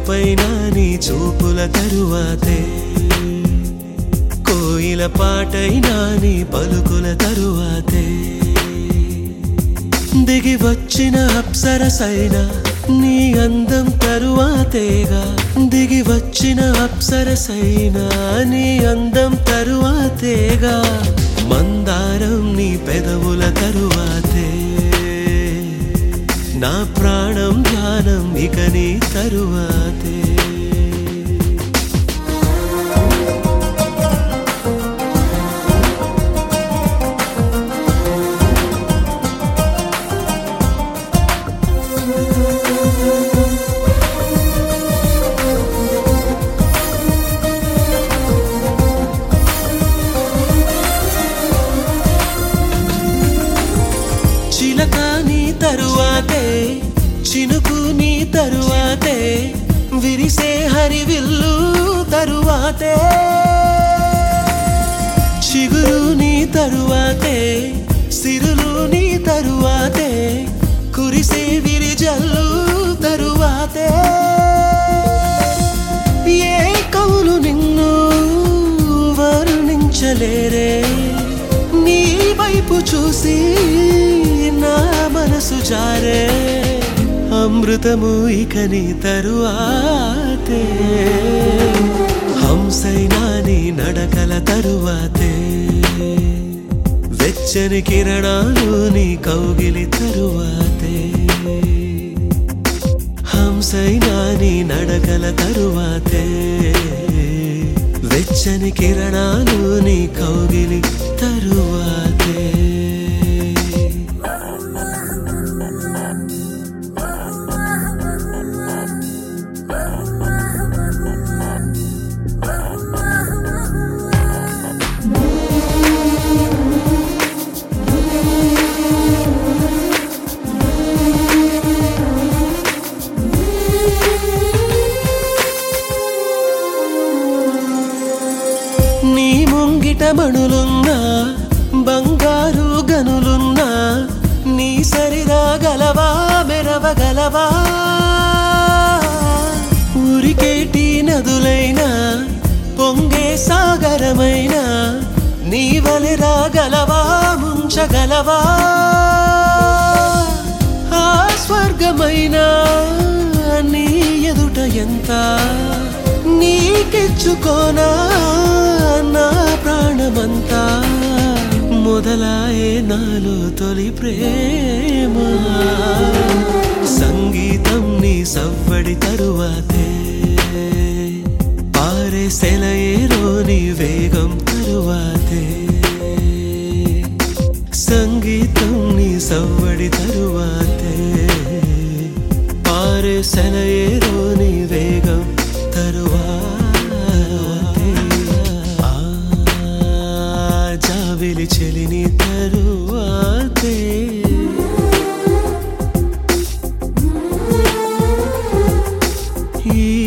పైన నీ చూపుల తరువాతే కోయిల పాటైనా నీ పలుకుల తరువాతే దిగి వచ్చిన అప్సరసైన నీ అందం తరువాతేగా దిగి వచ్చిన అప్సరసైన నీ అందం తరువాతేగా మందారం నీ పెదవుల తరువాతే నా ప్రాణం ధ్యానం ఇక నీ తరువాతే చిలక నీ తరువాతే చినుకు నీ తరువాతే విరిసే హరివిల్లు తరువాతే చిగురు నీ తరువాతే సిరులు నీ తరువాతే కురిసే విరిజల్లు తరువాతే ఏ కవులు నిన్ను వర్ణించలేరే నీ వైపు చూసి నా మనసు జారే అమృతము ఇక నీ తరువాతే హంసైనా నీ నడకల తరువాతే వెచ్చని కిరణాలు నీ కౌగిలి తరువాతే హంసైనా నీ నడకల తరువాతే వెచ్చని కిరణాలు నీ కౌగిలి తరువాతే నీ ముంగిట మణులున్నా బంగారు గనులున్నా నీ సరిరా గలవా మెరవగలవా ఊరికేటి నదులైనా పొంగే సాగరమైనా నీ వలె రాగలవా ముంచగలవా ఆ స్వర్గమైనా నీ ఎదుట ఎంత నీకెచ్చుకోనా నా ప్రాణమంతా మొదలాయే నాలో తొలి ప్రేమ సంగీతం నీ సవ్వడి తరువాతే పారే సెలయేలోని వేగం తరువాతే సంగీతం నీ సవ్వడి తరువాతే పారే సెలయేలోని వేగం తరువాతే ఆ జాబిలి చెలిని తరువాతే ఈ